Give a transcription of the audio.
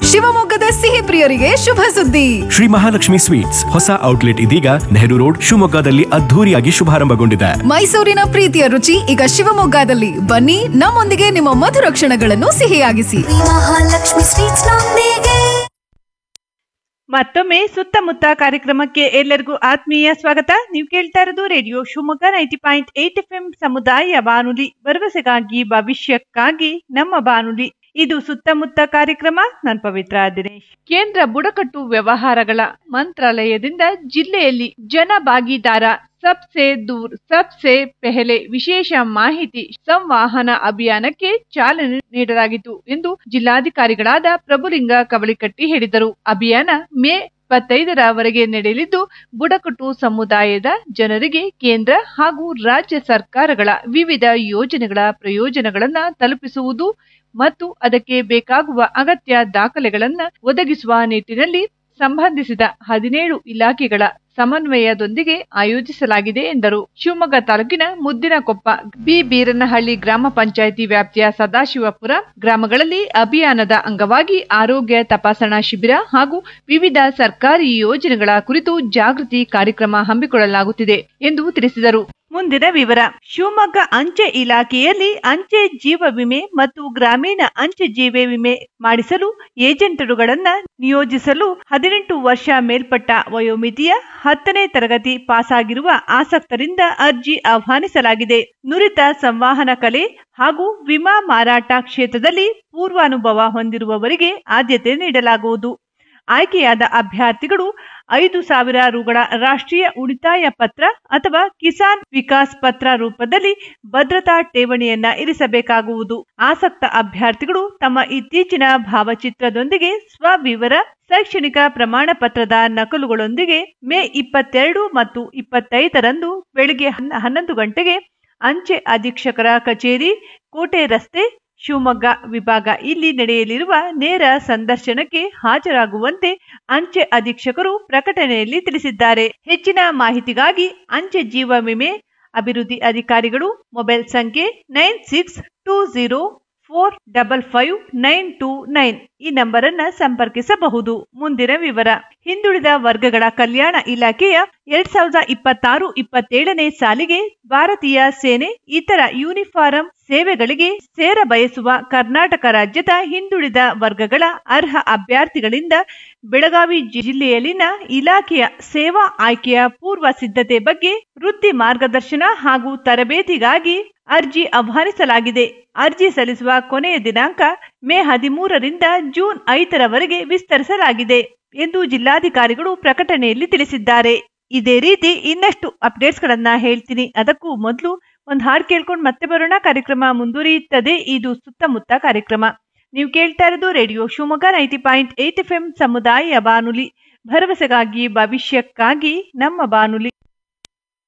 ಶಿವಮೊಗ್ಗದ ಸಿಹಿ ಪ್ರಿಯರಿಗೆ ಶುಭ ಸುದ್ದಿ ಶ್ರೀ ಮಹಾಲಕ್ಷ್ಮಿ ಸ್ವೀಟ್ಸ್ ಹೊಸ ಔಟ್ಲೆಟ್ ಇದೀಗ ನೆಹರು ರೋಡ್ ಶಿವಮೊಗ್ಗದಲ್ಲಿ ಅದ್ಧೂರಿಯಾಗಿ ಶುಭಾರಂಭಗೊಂಡಿದೆ ಮೈಸೂರಿನ ಪ್ರೀತಿಯ ರುಚಿ ಈಗ ಶಿವಮೊಗ್ಗದಲ್ಲಿ ಬನ್ನಿ ನಮ್ಮೊಂದಿಗೆ ನಿಮ್ಮ ಮಧುರ ಕ್ಷಣಗಳನ್ನು ಸಿಹಿಯಾಗಿಸಿ ಮಹಾಲಕ್ಷ್ಮಿ ಸ್ವೀಟ್ಸ್ ನೊಂದಿಗೆ ಮತ್ತೊಮ್ಮೆ ಸುತ್ತಮುತ್ತ ಕಾರ್ಯಕ್ರಮಕ್ಕೆ ಎಲ್ಲರಿಗೂ ಆತ್ಮೀಯ ಸ್ವಾಗತ ನೀವು ಕೇಳ್ತಾ ಇರೋದು radio Shivamogga ninety point eight F M ಸಮುದಾಯ ಬಾನುಲಿ ಭರವಸೆಗಾಗಿ ಭವಿಷ್ಯಕ್ಕಾಗಿ ನಮ್ಮ ಬಾನುಲಿ ಇದು ಸುತ್ತಮುತ್ತ ಕಾರ್ಯಕ್ರಮ ನಾನು ಪವಿತ್ರ ದಿನೇಶ್ ಕೇಂದ್ರ ಬುಡಕಟ್ಟು ವ್ಯವಹಾರಗಳ ಮಂತ್ರಾಲಯದಿಂದ ಜಿಲ್ಲೆಯಲ್ಲಿ ಜನ ಭಾಗೀದಾರ ಸಬ್ಸೆ ದೂರ್ ಸಬ್ಸೆ ಪೆಹಲೆ ವಿಶೇಷ ಮಾಹಿತಿ ಸಂವಾಹನ ಅಭಿಯಾನಕ್ಕೆ ಚಾಲನೆ ನೀಡಲಾಗಿತ್ತು ಎಂದು ಜಿಲ್ಲಾಧಿಕಾರಿಗಳಾದ ಪ್ರಭುಲಿಂಗ ಕವಳಿಕಟ್ಟಿ ಹೇಳಿದರು ಅಭಿಯಾನ ಮೇ ಇಪ್ಪತ್ತೈದರವರೆಗೆ ನಡೆಯಲಿದ್ದು ಬುಡಕಟ್ಟು ಸಮುದಾಯದ ಜನರಿಗೆ ಕೇಂದ್ರ ಹಾಗೂ ರಾಜ್ಯ ಸರ್ಕಾರಗಳ ವಿವಿಧ ಯೋಜನೆಗಳ ಪ್ರಯೋಜನಗಳನ್ನ ತಲುಪಿಸುವುದು ಮತ್ತು ಅದಕ್ಕೆ ಬೇಕಾಗುವ ಅಗತ್ಯ ದಾಖಲೆಗಳನ್ನ ಒದಗಿಸುವ ನಿಟ್ಟಿನಲ್ಲಿ ಸಂಬಂಧಿಸಿದ ಹದಿನೇಳು ಇಲಾಖೆಗಳ ಸಮನ್ವಯದೊಂದಿಗೆ ಆಯೋಜಿಸಲಾಗಿದೆ ಎಂದರು ಶಿವಮೊಗ್ಗ ತಾಲೂಕಿನ ಮುದ್ದಿನಕೊಪ್ಪ ಬಿ ಬೀರನಹಳ್ಳಿ ಗ್ರಾಮ ಪಂಚಾಯಿತಿ ವ್ಯಾಪ್ತಿಯ ಸದಾಶಿವಪುರ ಗ್ರಾಮಗಳಲ್ಲಿ ಅಭಿಯಾನದ ಅಂಗವಾಗಿ ಆರೋಗ್ಯ ತಪಾಸಣಾ ಶಿಬಿರ ಹಾಗೂ ವಿವಿಧ ಸರ್ಕಾರಿ ಯೋಜನೆಗಳ ಕುರಿತು ಜಾಗೃತಿ ಕಾರ್ಯಕ್ರಮ ಹಮ್ಮಿಕೊಳ್ಳಲಾಗುತ್ತಿದೆ ಎಂದು ತಿಳಿಸಿದರು ಮುಂದಿನ ವಿವರ ಶಿವಮೊಗ್ಗ ಅಂಚೆ ಇಲಾಖೆಯಲ್ಲಿ ಅಂಚೆ ಜೀವ ವಿಮೆ ಮತ್ತು ಗ್ರಾಮೀಣ ಅಂಚೆ ಜೀವ ವಿಮೆ ಮಾಡಿಸಲು ಏಜೆಂಟರುಗಳನ್ನ ನಿಯೋಜಿಸಲು ಹದಿನೆಂಟು ವರ್ಷ ಮೇಲ್ಪಟ್ಟ ವಯೋಮಿತಿಯ ಹತ್ತನೇ ತರಗತಿ ಪಾಸಾಗಿರುವ ಆಸಕ್ತರಿಂದ ಅರ್ಜಿ ಆಹ್ವಾನಿಸಲಾಗಿದೆ ನುರಿತ ಸಂವಹನ ಕಲೆ ಹಾಗೂ ವಿಮಾ ಮಾರಾಟ ಕ್ಷೇತ್ರದಲ್ಲಿ ಪೂರ್ವಾನುಭವ ಹೊಂದಿರುವವರಿಗೆ ಆದ್ಯತೆ ನೀಡಲಾಗುವುದು ಆಯ್ಕೆಯಾದ ಅಭ್ಯರ್ಥಿಗಳು ಐದು ಸಾವಿರ ರುಗಳ ರಾಷ್ಟ್ರೀಯ ಉಳಿತಾಯ ಪತ್ರ ಅಥವಾ ಕಿಸಾನ್ ವಿಕಾಸ್ ಪತ್ರ ರೂಪದಲ್ಲಿ ಭದ್ರತಾ ಠೇವಣಿಯನ್ನ ಇರಿಸಬೇಕಾಗುವುದು ಆಸಕ್ತ ಅಭ್ಯರ್ಥಿಗಳು ತಮ್ಮ ಇತ್ತೀಚಿನ ಭಾವಚಿತ್ರದೊಂದಿಗೆ ಸ್ವವಿವರ ಶೈಕ್ಷಣಿಕ ಪ್ರಮಾಣ ಪತ್ರದ ನಕಲುಗಳೊಂದಿಗೆ ಮೇ ಇಪ್ಪತ್ತೆರಡು ಮತ್ತು ಇಪ್ಪತ್ತೈದರಂದು ಬೆಳಗ್ಗೆ ಹನ್ನ- ಹನ್ನೊಂದು ಗಂಟೆಗೆ ಅಂಚೆ ಅಧೀಕ್ಷಕರ ಕಚೇರಿ ಕೋಟೆ ರಸ್ತೆ ಶಿವಮೊಗ್ಗ ವಿಭಾಗ ಇಲ್ಲಿ ನಡೆಯಲಿರುವ ನೇರ ಸಂದರ್ಶನಕ್ಕೆ ಹಾಜರಾಗುವಂತೆ ಅಂಚೆ ಅಧೀಕ್ಷಕರು ಪ್ರಕಟಣೆಯಲ್ಲಿ ತಿಳಿಸಿದ್ದಾರೆ ಹೆಚ್ಚಿನ ಮಾಹಿತಿಗಾಗಿ ಅಂಚೆ ಜೀವ ವಿಮೆ ಅಭಿವೃದ್ಧಿ ಅಧಿಕಾರಿಗಳು ಮೊಬೈಲ್ ಸಂಖ್ಯೆ nine six two zero four double five nine two nine ಈ ನಂಬರ್ ಅನ್ನ ಸಂಪರ್ಕಿಸಬಹುದು ಮುಂದಿನ ವಿವರ ಹಿಂದುಳಿದ ವರ್ಗಗಳ ಕಲ್ಯಾಣ ಇಲಾಖೆಯ ಎರಡ್ ಸಾವಿರದ ಇಪ್ಪತ್ತಾರು ಇಪ್ಪತ್ತೇಳನೇ ಸಾಲಿಗೆ ಭಾರತೀಯ ಸೇನೆ ಇತರ ಯೂನಿಫಾರಂ ಸೇವೆಗಳಿಗೆ ಸೇರ ಬಯಸುವ ಕರ್ನಾಟಕ ರಾಜ್ಯದ ಹಿಂದುಳಿದ ವರ್ಗಗಳ ಅರ್ಹ ಅಭ್ಯರ್ಥಿಗಳಿಂದ ಬೆಳಗಾವಿ ಜಿಲ್ಲೆಯಲ್ಲಿನ ಇಲಾಖೆಯ ಸೇವಾ ಆಯ್ಕೆಯ ಪೂರ್ವ ಸಿದ್ಧತೆ ಬಗ್ಗೆ ವೃತ್ತಿ ಮಾರ್ಗದರ್ಶನ ಹಾಗೂ ತರಬೇತಿಗಾಗಿ ಅರ್ಜಿ ಆಹ್ವಾನಿಸಲಾಗಿದೆ ಅರ್ಜಿ ಸಲ್ಲಿಸುವ ಕೊನೆಯ ದಿನಾಂಕ ಮೇ ಹದಿಮೂರರಿಂದ ಜೂನ್ ಐದರವರೆಗೆ ವಿಸ್ತರಿಸಲಾಗಿದೆ ಎಂದು ಜಿಲ್ಲಾಧಿಕಾರಿಗಳು ಪ್ರಕಟಣೆಯಲ್ಲಿ ತಿಳಿಸಿದ್ದಾರೆ ಇದೇ ರೀತಿ ಇನ್ನಷ್ಟು ಅಪ್ಡೇಟ್ಸ್ ಗಳನ್ನ ಹೇಳ್ತೀನಿ ಅದಕ್ಕೂ ಮೊದಲು ಒಂದು ಹಾಡು ಕೇಳ್ಕೊಂಡು ಮತ್ತೆ ಬರೋಣ ಕಾರ್ಯಕ್ರಮ ಮುಂದುವರಿಯುತ್ತದೆ ಇದು ಸುತ್ತಮುತ್ತ ಕಾರ್ಯಕ್ರಮ ನೀವು ಕೇಳ್ತಾ ಇರೋದು radio Shivamogga ninety point eight F M ಸಮುದಾಯ ಬಾನುಲಿ ಭರವಸೆಗಾಗಿ ಭವಿಷ್ಯಕ್ಕಾಗಿ ನಮ್ಮ ಬಾನುಲಿ